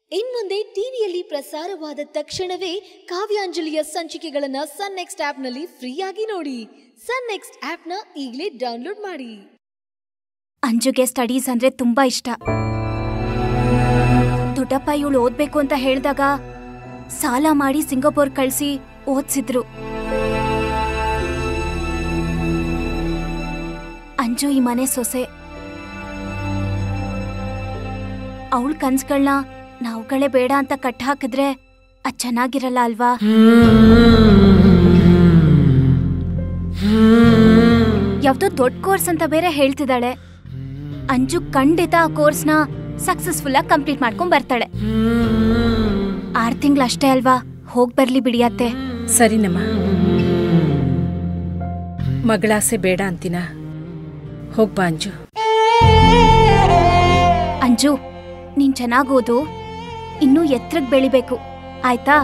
ಇನ್ಮುಂದೆ ಟಿವಿಯಲ್ಲಿ ಪ್ರಸಾರವಾದ ತಕ್ಷಣವೇ ಕಾವ್ಯಾಂಜಲಿಯ ಸಂಚಿಕೆಗಳನ್ನ ಸನ್ ನೆಕ್ಸ್ಟ್ ಆಪ್ನಲ್ಲಿ ಫ್ರೀಯಾಗಿ ನೋಡಿ ಸನ್ ನೆಕ್ಸ್ಟ್ ಆಪ್ನ ಈಗಲೇ ಡೌನ್ಲೋಡ್ ಮಾಡಿ ಅಂಜುಗೆ ಸ್ಟಡೀಸ್ ಅಂದ್ರೆ ತುಂಬಾ ಇಷ್ಟ ದೊಡ್ಡಪ್ಪ ಇವಳು ಓದ್ಬೇಕು ಅಂತ ಹೇಳಿದಾಗ ಸಾಲ ಮಾಡಿ ಸಿಂಗಾಪುರ್ ಕಳ್ಸಿ ಓದ್ಸಿದ್ರು ಅಂಜು ಈ ಮನೆ ಸೊಸೆ ಅವಳ ಕನ್ಸ್ಗಳನ್ನ ನಾವುಗಳೇ ಬೇಡ ಅಂತ ಕಟ್ ಹಾಕಿದ್ರೆ ಅದ್ ಚೆನ್ನಾಗಿರಲ್ಲ ಅಲ್ವಾ ಯಾವ್ದೋ ದೊಡ್ಡ ಕೋರ್ಸ್ ಅಂತ ಬೇರೆ ಹೇಳ್ತಿದ್ದಾಳೆ ಅಂಜು ಖಂಡಿತ ಆ ಕೋರ್ಸ್ನ ಸಕ್ಸಸ್ಫುಲ್ ಆಗಿ ಕಂಪ್ಲೀಟ್ ಮಾಡ್ಕೊಂಡ್ ಬರ್ತಾಳೆ ಆರ್ ತಿಂಗ್ಳಷ್ಟೇ ಅಲ್ವಾ ಹೋಗ್ ಬರ್ಲಿ ಬಿಡಿಯತ್ತೆ ಸರಿನಮ್ಮ ಮಗಳಾಸೆ ಬೇಡ ಅಂತೀನ ಹೋಗ್ಬಾ ಅಂಜು ಅಂಜು ನೀನ್ ಚೆನ್ನಾಗ್ ಓದು ಇನ್ನೂ ಎತ್ರಕ್ ಬೆಳಿಬೇಕು ಆಯ್ತಾ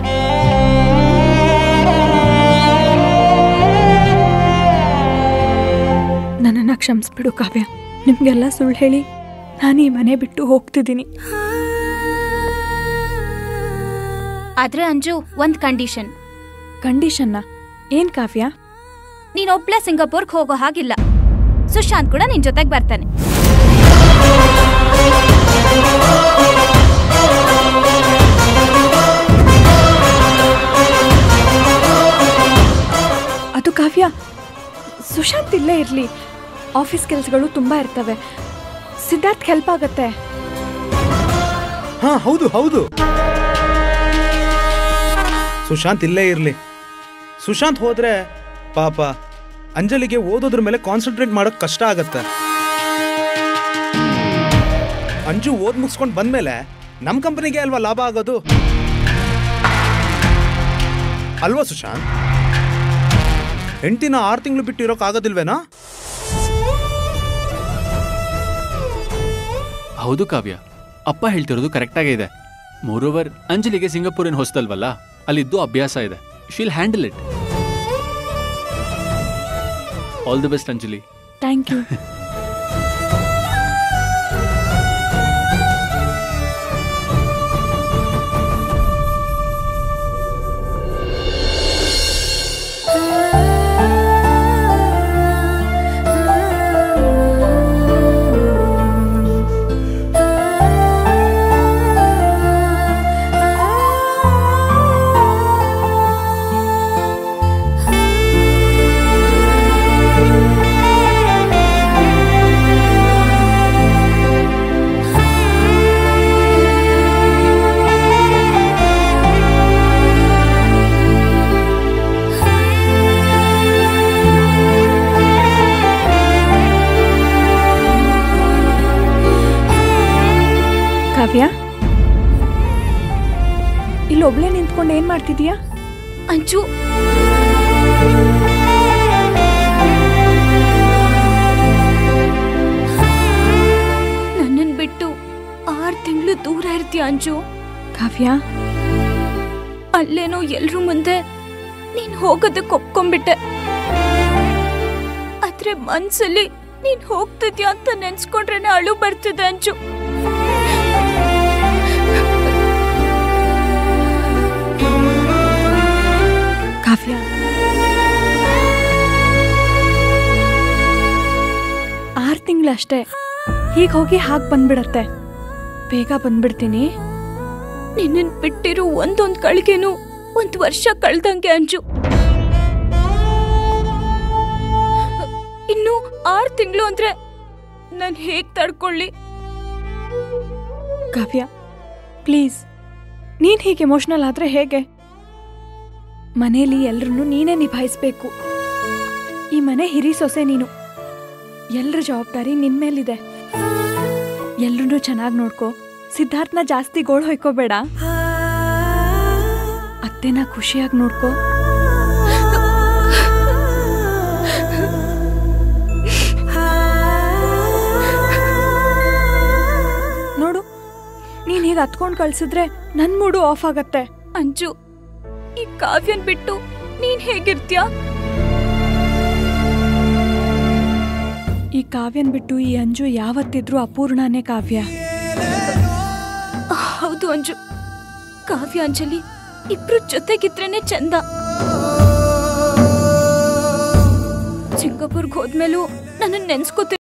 ನನ್ನನ್ನು ಕ್ಷಮಿಸ್ಬಿಡು ಕಾವ್ಯ ನಿಮಗೆಲ್ಲ ಸುಳ್ಳು ಹೇಳಿ ನಾನು ಈ ಮನೆ ಬಿಟ್ಟು ಹೋಗ್ತಿದ್ದೀನಿ ಆದ್ರೆ ಅಂಜು ಒಂದ್ ಕಂಡೀಷನ್ ಕಂಡೀಷನ್ನ ಏನ್ ಕಾವ್ಯ ನೀನ್ ಒಬ್ಳೆ ಸಿಂಗಾಪುರ್ಗ್ ಹೋಗೋ ಹಾಗಿಲ್ಲ ಸುಶಾಂತ್ ಕೂಡ ನಿನ್ ಜೊತೆಗ್ ಬರ್ತಾನೆ ಅದು ಕಾವ್ಯ ಸುಶಾಂತ್ ಇಲ್ಲೇ ಇರಲಿ ಆಫೀಸ್ ಕೆಲಸಗಳು ತುಂಬ ಇರ್ತವೆ ಸಿದ್ಧಾರ್ಥ್ ಹೆಲ್ಪ್ ಆಗತ್ತೆ ಹಾ ಹೌದು ಹೌದು ಸುಶಾಂತ್ ಇಲ್ಲೇ ಇರ್ಲಿ ಸುಶಾಂತ್ ಹೋದ್ರೆ ಪಾಪ ಅಂಜಲಿಗೆ ಓದೋದ್ರ ಮೇಲೆ ಕಾನ್ಸಂಟ್ರೇಟ್ ಮಾಡೋಕ್ ಕಷ್ಟ ಆಗತ್ತೆ ಅಂಜು ಓದ್ ಮುಗಿಸ್ಕೊಂಡು ಬಂದ್ಮೇಲೆ ನಮ್ ಕಂಪನಿಗೆ ಅಲ್ವಾ ಲಾಭ ಆಗೋದು ಅಲ್ವಾ ಸುಶಾಂತ್ ಹೆಂಡ್ತಿನ ಆರು ತಿಂಗಳು ಬಿಟ್ಟು ಇರೋಕ್ ಆಗೋದಿಲ್ವೇನಾ ಹೌದು ಕಾವ್ಯ ಅಪ್ಪ ಹೇಳ್ತಿರೋದು ಕರೆಕ್ಟಾಗೇ ಇದೆ ಮೋರೋವರ್ ಅಂಜಲಿಗೆ ಸಿಂಗಾಪುರ್ ಏನು ಹೊಸದಲ್ವಲ್ಲ ಅಲ್ಲಿದ್ದು ಅಭ್ಯಾಸ ಇದೆ she'll handle it all the best Anjali thank you Kavya ಇಲ್ಲಿ ಒಬ್ಳೆ ನಿಂತ್ಕೊಂಡು ಏನ್ ಮಾಡ್ತಿದೀಯಾ ಅಂಜು ನನ್ನನ್ ಬಿಟ್ಟು ಆರ್ ತಿಂಗಳು ದೂರ ಇರ್ತೀಯ ಅಂಜು ಕಾವ್ಯ ಅಲ್ಲೇನೋ ಎಲ್ರ ಮುಂದೆ ನೀನ್ ಹೋಗೋದಕ್ಕೆ ಒಪ್ಕೊಂಡ್ಬಿಟ್ಟೆ ಆದ್ರೆ ಮನ್ಸಲ್ಲಿ ನೀನ್ ಹೋಗ್ತಿದ್ಯಾ ಅಂತ ನೆನ್ಸ್ಕೊಂಡ್ರೇನೆ ಅಳು ಬರ್ತಿದೆ ಅಂಜು ಕಾವ್ಯ ಆರು ತಿಂಗಳಷ್ಟೇ ಹೀಗೆ ಹೋಗಿ ಹಾಗೆ ಬಂದ್ಬಿಡತ್ತೆ ಬೇಗ ಬಂದ್ಬಿಡ್ತೀನಿ ನಿನ್ನನ್ ಬಿಟ್ಟಿರೋ ಒಂದೊಂದ್ ಕಳ್ಗೆನು ಒಂದ್ ವರ್ಷ ಕಳ್ದಂಗೆ ಅಂಜು ಇನ್ನು ಆರ್ ತಿಂಗಳು ಅಂದ್ರೆ ನಾನ್ ಹೇಗ್ ತಡ್ಕೊಳ್ಳಿ ಕಾವ್ಯ ಪ್ಲೀಸ್ ನೀನ್ ಹೀಗೆ ಎಮೋಷನಲ್ ಆದ್ರೆ ಹೇಗೆ ಮನೇಲಿ ಎಲ್ರನ್ನೂ ನೀನೇ ನಿಭಾಯಿಸ್ಬೇಕು ಈ ಮನೆ ಹಿರಿ ಸೊಸೆ ನೀನು ಎಲ್ರ ಜವಾಬ್ದಾರಿ ನಿನ್ ಮೇಲಿದೆ ಎಲ್ರನ್ನೂ ಚೆನ್ನಾಗಿ ನೋಡ್ಕೋ ಸಿದ್ಧಾರ್ಥನ ಜಾಸ್ತಿ ಗೋಳು ಹೊಯ್ಕೋಬೇಡ ಅತ್ತೆನ ಖುಷಿಯಾಗಿ ನೋಡ್ಕೋ ನೋಡು ನೀನ್ ಹೀಗೆ ಹತ್ಕೊಂಡ್ ಕಳ್ಸಿದ್ರೆ ನನ್ ಮೂಡು ಆಫ್ ಆಗತ್ತೆ ಅಂಜು ಈ ಕಾವ್ಯನ್ ಬಿಟ್ಟು ನೀನ್ ಹೇಗಿರ್ತ್ಯಾ ಈ ಕಾವ್ಯನ್ ಬಿಟ್ಟು ಈ ಅಂಜು ಯಾವತ್ತಿದ್ರೂ ಅಪೂರ್ಣನೇ ಕಾವ್ಯ ಹೌದು ಹೌದು ಅಂಜು ಕಾವ್ಯ ಅಂಜಲಿ ಇಬ್ರು ಜೊತೆಗಿದ್ರೇನೆ ಚಂದ ಸಿಂಗಾಪುರ್ಗೆ ಹೋದ್ಮೇಲೂ ನನ್ನ ನೆನ್ಸ್ಕೊತೀನಿ